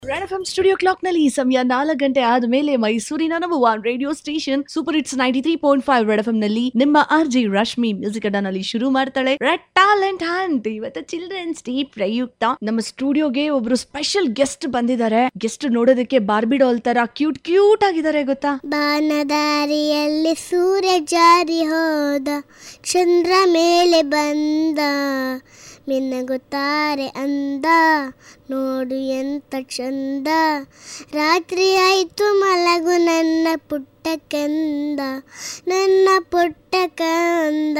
red F studio clock ನಲ್ಲಿ ಈ ಸಮಯ ನಾಲ್ಕು ಗಂಟೆ ಆದ್ಮೇಲೆ ಮೈಸೂರಿನ ನಮ್ಮ one radio station super hits ninety three point five red F ನಲ್ಲಿ ನಿಮ್ಮ ಆರ್ ಜಿ ರಶ್ಮಿ ಮ್ಯೂಸಿಕ್ ನಲ್ಲಿ ಶುರು ಮಾಡ್ತಾಳೆ ರೆಡ್ ಟ್ಯಾಲೆಂಟ್ ಹಂಟ್ ಇವತ್ತು ಚಿಲ್ಡ್ರನ್ಸ್ ಡೇ ಪ್ರಯುಕ್ತ ನಮ್ಮ ಸ್ಟುಡಿಯೋಗೆ ಒಬ್ರು ಸ್ಪೆಷಲ್ ಗೆಸ್ಟ್ ಬಂದಿದ್ದಾರೆ ಗೆಸ್ಟ್ ನೋಡೋದಕ್ಕೆ ಬಾರ್ಬಿ ಡಾಲ್ ತರ ಕ್ಯೂಟ್ ಕ್ಯೂಟ್ ಆಗಿದ್ದಾರೆ ಗೊತ್ತಾ ಬಾನದಾರಿಯಲ್ಲಿ ಸೂರ್ಯ ಜಾರಿ ಹೋದ ಚಂದ್ರ ಮೇಲೆ ಬಂದ ಮಿನ್ನಗುತ್ತಾರೆ ಅಂದ ನೋಡು ಎಂತ ಚಂದ ರಾತ್ರಿ ಆಯ್ತು ಮಲಗು ನನ್ನ ಪುಟ್ಟ ಕಂದ ನನ್ನ ಪುಟ್ಟ ಕಂದ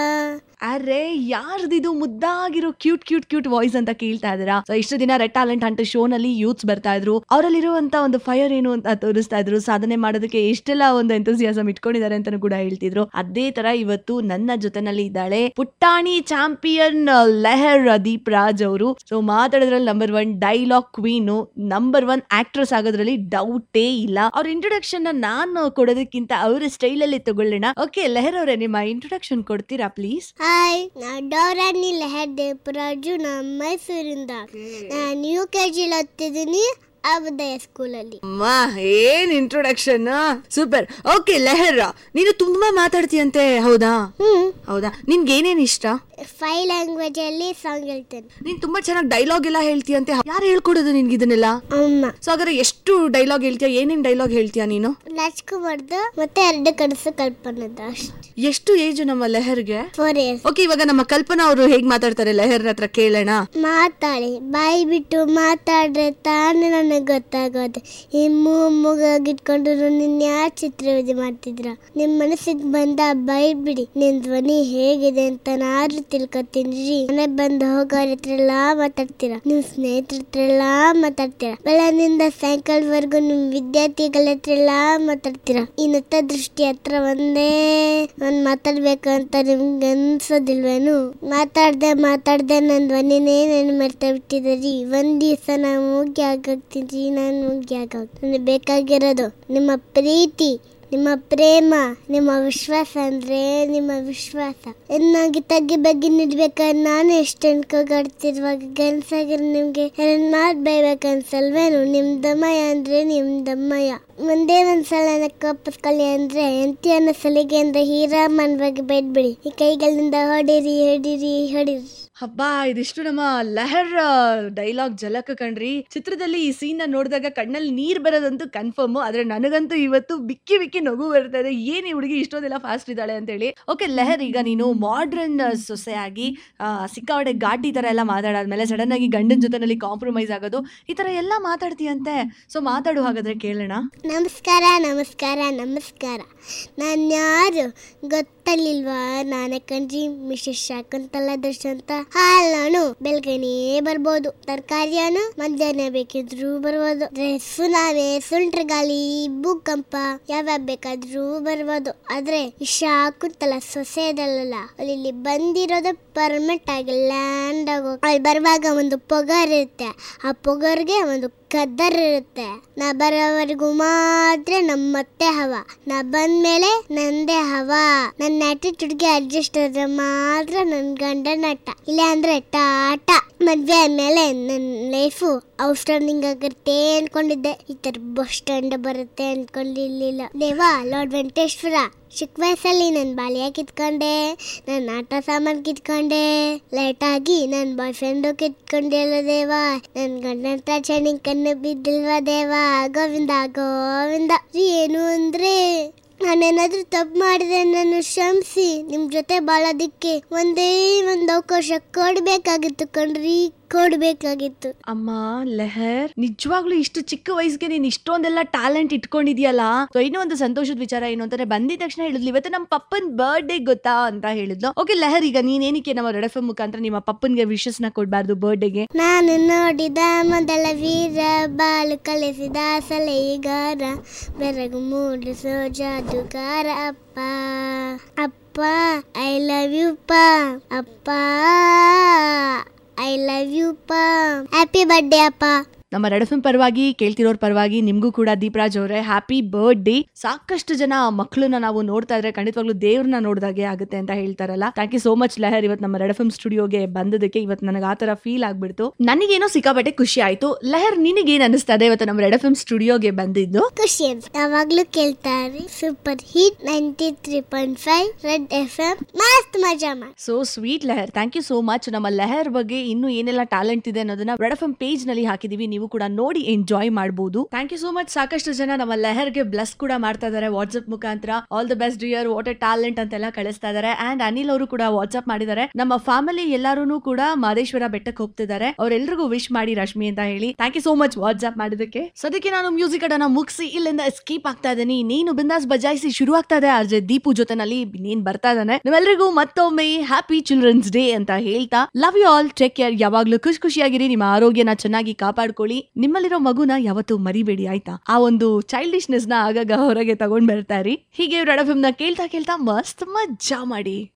ಅರೆ ಯಾರ್ದಿದು ಮುದ್ದಾಗಿರೋ ಕ್ಯೂಟ್ ಕ್ಯೂಟ್ ಕ್ಯೂಟ್ ವಾಯ್ಸ್ ಅಂತ ಕೇಳ್ತಾ ಇದ್ದೀರಾ ಸೊ ಇಷ್ಟು ದಿನ ರೆಡ್ ಟ್ಯಾಲೆಂಟ್ ಅಂತ ಶೋ ನಲ್ಲಿ ಯೂತ್ಸ್ ಬರ್ತಾ ಇದ್ರು ಅವರಲ್ಲಿರುವಂತ ಒಂದು ಫೈರ್ ಏನು ಅಂತ ತೋರಿಸ್ತಾ ಇದ್ರು ಸಾಧನೆ ಮಾಡೋದಕ್ಕೆ ಎಷ್ಟೆಲ್ಲ ಒಂದು ಎಂತೂಸಿಯಾಸಮ್ ಇಟ್ಕೊಂಡಿದ್ದಾರೆ ಅಂತಾನು ಕೂಡ ಹೇಳ್ತಿದ್ರು ಅದೇ ತರ ಇವತ್ತು ನನ್ನ ಜೊತೆನಲ್ಲಿ ಇದ್ದಾಳೆ ಪುಟ್ಟಾಣಿ ಚಾಂಪಿಯನ್ ಲೆಹರ್ ದೀಪ್ ರಾಜ್ ಅವರು ಸೊ ಮಾತಾಡೋದ್ರಲ್ಲಿ number one dialogue queen number one actress ಆಗೋದ್ರಲ್ಲಿ ಡೌಟೇ ಇಲ್ಲ ಅವ್ರ ಇಂಟ್ರೊಡಕ್ಷನ್ ನಾನು ಕೊಡೋದಕ್ಕಿಂತ ಅವರ ಸ್ಟೈಲ್ ಅಲ್ಲಿ ತಗೊಳ್ಳೋಣ ಓಕೆ ಲೆಹರ್ ಅವರೇ ನಿಮ್ಮ ಇಂಟ್ರೊಡಕ್ಷನ್ ಕೊಡ್ತೀರಾ ಪ್ಲೀಸ್ ಹಾಯ್ ನಾ ಡೋರಾನಿ ಲೆಹರ್ ದೇವರಾಜು ನಮ್ಮ ಮೈಸೂರಿಂದ ನಾನು ಯು ಕೆ ಜಿಲಿ ಓದ್ತಿದ್ದೀನಿ ಅವದಯ ಸ್ಕೂಲಲ್ಲಿ ಅಮ್ಮ ಏನ್ ಇಂಟ್ರೊಡಕ್ಷನ್ ಸೂಪರ್ ಓಕೆ ಲೆಹರ್ ನೀನು ತುಂಬಾ ಮಾತಾಡ್ತೀಯಂತೆ ಹೌದಾ ಹ್ಮ್ ಹೌದಾ ನಿನ್ಗೆ ಏನೇನ್ ಇಷ್ಟ ಫೈ ಲ್ಯಾಂಗ್ವೇಜ್ ಅಲ್ಲಿ ಸಾಂಗ್ ಹೇಳ್ತೇನೆ ನೀನ್ ತುಂಬಾ ಚೆನ್ನಾಗಿ ಡೈಲಾಗ್ ಎಲ್ಲ ಹೇಳ್ತೀಯಂತೆ ಯಾರು ಹೇಳ್ಕೊಡೋದು ನಿನ್ಗೆ ಇದನ್ನೆಲ್ಲ ಅಮ್ಮ ಸೊ ಹಾಗಾದ್ರೆ ಎಷ್ಟು ಡೈಲಾಗ್ ಹೇಳ್ತೀಯ ಏನೇನ್ ಡೈಲಾಗ್ ಹೇಳ್ತೀಯ ನೀನು ರಾಜ್ಕುಮಾರ್ದು ಮತ್ತೆ ಎರಡು ಕನಸು ಕಲ್ಪನದ ಅಷ್ಟು ಎಷ್ಟು ಏಜ್ ನಮ್ಮ ಲೆಹರ್ಗೆ ಫೋರ್ ಇಯರ್ಸ್ ಓಕೆ ಇವಾಗ ನಮ್ಮ ಕಲ್ಪನಾ ಅವರು ಹೇಗ್ ಮಾತಾಡ್ತಾರೆ ಲೆಹರ್ ಹತ್ರ ಕೇಳೋಣ ಮಾತಾಡಿ ಬಾಯಿ ಬಿಟ್ಟು ಮಾತಾಡ್ರೆ ತಾನೇ ನನಗೆ ಗೊತ್ತಾಗೋದು ಈ ಮೂ ಮೂಗಾಗಿಟ್ಕೊಂಡು ನಿನ್ನ ಯಾರು ಚಿತ್ರವಿಧಿ ಮಾಡ್ತಿದ್ರ ನಿಮ್ ಮನಸ್ಸಿಗೆ ಬಂದ ಬಾಯಿ ಬಿಡಿ ನಿನ್ ಧ್ವನಿ ಹೇಗಿದೆ ಅಂತ ನಾನು ತಿಳ್ಕೊತೀನಿ ಮನೆ ಬಂದು ಹೋಗೋರ ಹತ್ರ ಎಲ್ಲ ಮಾತಾಡ್ತೀರಾ ನಿಮ್ ಸ್ನೇಹಿತರ ಹತ್ರ ಎಲ್ಲ ಮಾತಾಡ್ತೀರಾ ಬೆಳಗಿನಿಂದ ಸಾಯಂಕಾಲವರೆಗೂ ನಿಮ್ ವಿದ್ಯಾರ್ಥಿಗಳ ಹತ್ರ ಎಲ್ಲ ಮಾತಾಡ್ತೀರಾ ಈ ನೃತ್ಯ ದೃಷ್ಟಿ ಹತ್ರ ಒಂದೇ ಒಂದ್ ಮಾತಾಡ್ಬೇಕು ಅಂತ ನಿಮ್ಗೆ ಅನ್ಸೋದಿಲ್ವೇನು ಮಾತಾಡ್ದೆ ಮಾತಾಡ್ದೆ ನನ್ನ ಧ್ವನಿನೇ ನಾನು ಮರ್ತ ಬಿಟ್ಟಿದ್ದೀರಿ ಒಂದ್ ದಿವಸ ನಾನು ಮುಗಿ ಆಗಾಗ್ತೀನಿ ನಾನು ಮುಗಿ ಆಗೋಗ್ ನನಗೆ ಬೇಕಾಗಿರೋದು ನಿಮ್ಮ ಪ್ರೀತಿ ನಿಮ್ಮ ಪ್ರೇಮ ನಿಮ್ಮ ವಿಶ್ವಾಸ ಅಂದ್ರೆ ನಿಮ್ಮ ವಿಶ್ವಾಸ ಎನ್ನಾಗಿ ತಗ್ಗಿ ಬಗ್ಗೆ ನಿಡ್ಬೇಕಾದ್ರೆ ನಾನು ಎಷ್ಟು ಅನ್ಕೋಗಾಡ್ತಿರುವಾಗ ಗನ್ಸಾಗಿರೋ ನಿಮ್ಗೆ ಎರಡು ಮಾತು ಬೈಬೇಕನ್ಸಲ್ವೇನು ನಿಮ್ ದಮ್ಮಯ್ಯ ಅಂದ್ರೆ ನಿಮ್ ದಮ್ಮಯ್ಯ ಒಂದೇ ಒಂದ್ಸಲ ಕಪ್ಪಸ್ಕೊಳ್ಳಿ ಅಂದ್ರೆ ಎಂತಿ ಅನ್ನೋ ಸಲಿಗೆ ಅಂದ್ರೆ ಹೀರಾಮನ್ ಬಗ್ಗೆ ಬೈದ್ಬಿಡಿ ಈ ಕೈಗಳಿಂದ ಹೊಡಿರಿ ಹೊಡಿರಿ ಹೊಡಿರಿ ಹಬ್ಬಾ ಇದಿಷ್ಟು ನಮ್ಮ ಲೆಹರ್ ಡೈಲಾಗ್ ಜಲಕ ಕಣ್ರಿ ಚಿತ್ರದಲ್ಲಿ ಈ ಸೀನ್ ನೋಡಿದಾಗ ಕಣ್ಣಲ್ಲಿ ನೀರ್ ಬರೋದಂತೂ ಕನ್ಫರ್ಮ್ ಆದ್ರೆ ನನಗಂತೂ ಇವತ್ತು ಬಿಕ್ಕಿ ಬಿಕ್ಕಿ ನಗು ಬರ್ತಾ ಇದೆ ಏನ್ ಈ ಹುಡುಗಿ ಇಷ್ಟೊಂದೆಲ್ಲ ಫಾಸ್ಟ್ ಇದ್ದಾಳೆ ಅಂತ ಹೇಳಿ ಓಕೆ ಲೆಹರ್ ಈಗ ನೀನು ಮಾಡ್ರನ್ ಸೊಸೆಯಾಗಿ ಆ, ಸಿಕ್ಕಾಪಟ್ಟೆ ಘಾಟಿ ತರ ಎಲ್ಲ ಮಾತಾಡಾದ್ಮೇಲೆ ಸಡನ್ ಆಗಿ ಗಂಡನ ಜೊತೆನಲ್ಲಿ ಕಾಂಪ್ರಮೈಸ್ ಆಗೋದು ಈ ತರ ಎಲ್ಲ ಮಾತಾಡ್ತೀಯಂತೆ ಸೊ ಮಾತಾಡು ಹಾಗಾದ್ರೆ ಕೇಳೋಣ ನಮಸ್ಕಾರ ನಮಸ್ಕಾರ ನಮಸ್ಕಾರ ನಾನು ಯಾರು ಗೊತ್ತಲಿಲ್ವಾ ನಾನೇ ಕಣ್ರಿ ಮಿಶಸ್ ಶಾಕುಂತಲ ದರ್ಶ್ ಅಂತ ಹಾಲು ಬೆಳಗ್ಗೆನೇ ಬರ್ಬೋದು ತರಕಾರಿ ಹಣ್ಣು ಮಧ್ಯಾಹ್ನ ಬೇಕಿದ್ರು ಬರ್ಬೋದು ಡ್ರೆಸ್ಸು ನಾವೇ ಸುಂಟ್ರ ಗಾಳಿ ಭೂಕಂಪ ಯಾವ್ಯಾವ ಬೇಕಾದ್ರೂ ಬರ್ಬೋದು ಆದ್ರೆ ಈ ಶಾಕುಂತಲ ಸೊಸೆ ಇದಲ್ಲ ಅಲ್ಲಿ ಇಲ್ಲಿ ಬಂದಿರೋದು ಪರ್ಮನೆಂಟ್ ಆಗಿ ಲ್ಯಾಂಡ್ ಆಗೋ ಅಲ್ಲಿ ಬರುವಾಗ ಒಂದು ಪೊಗರ್ ಇರುತ್ತೆ ಆ ಪೊಗರ್ಗೆ ಒಂದು ಕದ್ದರ್ ಇರುತ್ತೆ ನಾ ಬರೋವರೆಗೂ ಮಾತ್ರ ನಮ್ಮತ್ತೆ ಹವ ನಾ ಬಂದ್ಮೇಲೆ ನಂದೇ ಹವ ನನ್ನ ಆಟಿಟ್ಯೂಡ್ಗೆ ಅಡ್ಜಸ್ಟ್ ಆದ್ರೆ ಮಾತ್ರ ನನ್ ಗಂಡ ನಟ ಇಲ್ಲ ಅಂದ್ರೆ ಟಾಟ ಮದ್ವೆ ಆದ್ಮೇಲೆ ನನ್ನ ಲೈಫು ಔಟ್ ಸ್ಟ್ಯಾಂಡಿಂಗ್ ಆಗುತ್ತೆ ಅನ್ಕೊಂಡಿದ್ದೆ ಈ ತರ ಬಸ್ ಸ್ಟ್ಯಾಂಡ್ ಬರುತ್ತೆ ಅನ್ಕೊಂಡಿರ್ಲಿಲ್ಲ ದೇವಾ ಲಾರ್ಡ್ ವೆಂಕಟೇಶ್ವರ ಚಿಕ್ಕ ವಯಸ್ಸಲ್ಲಿ ನನ್ನ ಬಾಲ್ಯ ಕಿತ್ಕೊಂಡೆ ನನ್ನ ಆಟ ಸಾಮಾನು ಕಿತ್ಕೊಂಡೆ ಲೇಟ್ ಆಗಿ ನನ್ನ ಬಾಯ್ ಫ್ರೆಂಡು ಕಿತ್ಕೊಂಡಿಲ್ಲ ದೇವ ನನ್ನ ಗಂಡನ ತಕ್ಷಣ ಕಣ್ಣು ಬಿದ್ದಿಲ್ವಾ ದೇವ ಗೋವಿಂದ ಗೋವಿಂದ ಏನು ಅಂದ್ರೆ ನಾನೇನಾದ್ರೂ ತಪ್ಪು ಮಾಡಿದ್ರೆ ನನ್ನ ಕ್ಷಮಿಸಿ ನಿಮ್ ಜೊತೆ ಬಾಳೋದಿಕ್ಕೆ ಒಂದೇ ಒಂದು ಅವಕಾಶ ಕೊಡ್ಬೇಕಾಗಿತ್ತು ಕಣ್ರಿ ಕೊಡ್ಬೇಕಾಗಿತ್ತು ಅಮ್ಮ ಲೆಹರ್ ನಿಜವಾಗ್ಲೂ ಇಷ್ಟು ಚಿಕ್ಕ ವಯಸ್ಸಿಗೆ ನೀನ್ ಇಷ್ಟೊಂದೆಲ್ಲ ಟ್ಯಾಲೆಂಟ್ ಇಟ್ಕೊಂಡಿದ್ಯಲ್ಲ ಸೊ ಇನ್ನೂ ಒಂದು ಸಂತೋಷದ ವಿಚಾರ ಏನು ಅಂತಂದ್ರೆ ಬಂದಿದ ತಕ್ಷಣ ಹೇಳಿದ್ಲು ಇವತ್ತು ನಮ್ಮ ಪಪ್ಪನ್ ಬರ್ಡೇ ಗೊತ್ತಾ ಅಂತ ಹೇಳಿದ್ಲು ಓಕೆ ಲೆಹರ್ ಈಗ ನೀನ್ ಏನಕ್ಕೆ ನಮ್ಮ ರೆಡ್ ಎಫ್ ಮುಖಾಂತರ ನಿಮ್ಮ ಪಪ್ಪನ್ಗೆ ವಿಶಸ್ ನ ಕೊಡ್ಬಾರ್ದು ಬರ್ಡೇಗೆ ನಾನು ನೋಡಿದ ಮೊದಲ ವೀರ ಬಾಲು ಕಲಿಸಿದ ಸಲಹೆಗಾರ ಬೆರಗು ಮೂಡಿಸೋ ಜಾದುಗಾರ ಅಪ್ಪ ಅಪ್ಪ ಐ ಲವ್ ಯು ಪಾ ಅಪ್ಪ ಐ ಲವ್ ಯು ಪಾ ಹ್ಯಾಪಿ ಬರ್ಡೇ ಅಪ್ಪ ನಮ್ಮ ರೆಡ್ ಎಫ್ ಪರವಾಗಿ ಕೇಳ್ತಿರೋರ್ ಪರವಾಗಿ ನಿಮ್ಗೂ ಕೂಡ ದೀಪರಾಜ್ ಅವರೇ ಹ್ಯಾಪಿ ಬರ್ಡೇ ಸಾಕಷ್ಟು ಜನ ಮಕ್ಕಳನ್ನ ನಾವು ನೋಡ್ತಾ ಇದ್ರೆ ಖಂಡಿತವಾಗ್ಲೂ ದೇವ್ರನ್ನ ನೋಡ್ದಾಗೆ ಆಗುತ್ತೆ ಅಂತ ಹೇಳ್ತಾರಲ್ಲ thank you so much Lehar ಇವತ್ತು ನಮ್ಮ ರೆಡ್ ಎಫ್ ಸ್ಟುಡಿಯೋಗೆ ಬಂದದಕ್ಕೆ ಇವತ್ತು ನನಗೆ ಆ ತರ ಫೀಲ್ ಆಗ್ಬಿಡ್ತು ನನಗೇನೋ ಸಿಕ್ಕಾಪಟ್ಟೆ ಖುಷಿ ಆಯ್ತು ಲೆಹರ್ ನಿನಗೇನ್ ಅನಿಸ್ತಾ ಇದೆ ಇವತ್ತು ನಮ್ಮ ರೆಡ್ ಎಫ್ ಸ್ಟುಡಿಯೋಗೆ ಬಂದಿದ್ದು ಖುಷಿ ಅಂತ ಯಾವಾಗ್ಲೂ ಕೇಳ್ತಾರೆ super hit ninety three point five red F M ಮಸ್ತ್ ಮಜಾ ಮಾಡಿ so sweet Lehar thank you so much ನಮ್ಮ ಲೆಹರ್ ಬಗ್ಗೆ ಇನ್ನು ಏನೆಲ್ಲ ಟ್ಯಾಲೆಂಟ್ ಇದೆ ಅನ್ನೋದನ್ನ ರೆಡ್ ಎಫ್ ಪೇಜ್ ನಲ್ಲಿ ಹಾಕಿದೀವಿ ನೀವು ಕೂಡ ನೋಡಿ ಎಂಜಾಯ್ ಮಾಡಬಹುದು ಥ್ಯಾಂಕ್ ಯು ಸೋ ಮಚ್ ಸಾಕಷ್ಟು ಜನ ನಮ್ಮ ಲೆಹರ್ಗೆ ಬ್ಲಸ್ ಕೂಡ ಮಾಡ್ತಾ ಇದಾರೆ ವಾಟ್ಸ್ಆಪ್ ಮುಖಾಂತರ all the best dear what a talent ಅಂತೆಲ್ಲ ಕಳಿಸ್ತಾ ಇದಾರೆ ಅಂಡ್ ಅನಿಲ್ ಅವರು ಕೂಡ ವಾಟ್ಸ್ಆಪ್ ಮಾಡಿದ್ದಾರೆ ನಮ್ಮ ಫ್ಯಾಮಿಲಿ ಎಲ್ಲರೂ ಕೂಡ ಮಾದೇಶ್ವರ ಬೆಟ್ಟಕ್ಕೆ ಹೋಗ್ತಿದ್ದಾರೆ ಅವರೆಲ್ಲರಿಗೂ ವಿಶ್ ಮಾಡಿ ರಶ್ಮಿ ಅಂತ ಹೇಳಿ thank you so much WhatsApp ಮಾಡಿದಕ್ಕೆ ಸದ್ಯಕ್ಕೆ ನಾನು ಮ್ಯೂಸಿಕ್ ಅನ್ನ ಮುಗಿಸಿ ಇಲ್ಲಿಂದ ಎಸ್ಕೇಪ್ ಆಗ್ತಾ ಇದ್ದೀನಿ ನೀನು ಬಿಂದಾಸ್ ಬಜಾಯಿಸಿ ಶುರು ಆಗ್ತಾ ಇದೆ ಆರ್ಜೆ ದೀಪು ಜೊತೆನಲ್ಲಿ ನೀನ್ ಬರ್ತಾ ಇದ್ದಾನೆ ನಿಮ್ಮೆಲ್ಲರಿಗೂ ಮತ್ತೊಮ್ಮೆ ಹ್ಯಾಪಿ ಚಿಲ್ಡ್ರನ್ಸ್ ಡೇ ಅಂತ ಹೇಳ್ತಾ love you all take care ಯಾವಾಗ್ಲೂ ಖುಷಿ ಖುಷಿಯಾಗಿರಿ ನಿಮ್ಮ ಆರೋಗ್ಯನ ಚೆನ್ನಾಗಿ ಕಾಪಾಡ್ಕೊಳ್ಳಿ ನಿಮ್ಮಲ್ಲಿರೋ ಮಗುನ ಯಾವತ್ತೂ ಮರಿಬೇಡಿ ಆಯ್ತಾ ಆ ಒಂದು ಚೈಲ್ಡಿಶ್ನೆಸ್ ನ ಆಗಾಗ ಹೊರಗೆ ತಗೊಂಡ್ ಬರ್ತಾ ಇರಿ ಹೀಗೆ ರೆಡ್ ಎಫ್ ನ ಕೇಳ್ತಾ ಕೇಳ್ತಾ ಮಸ್ತ್ ಮಜ್ಜಾ ಮಾಡಿ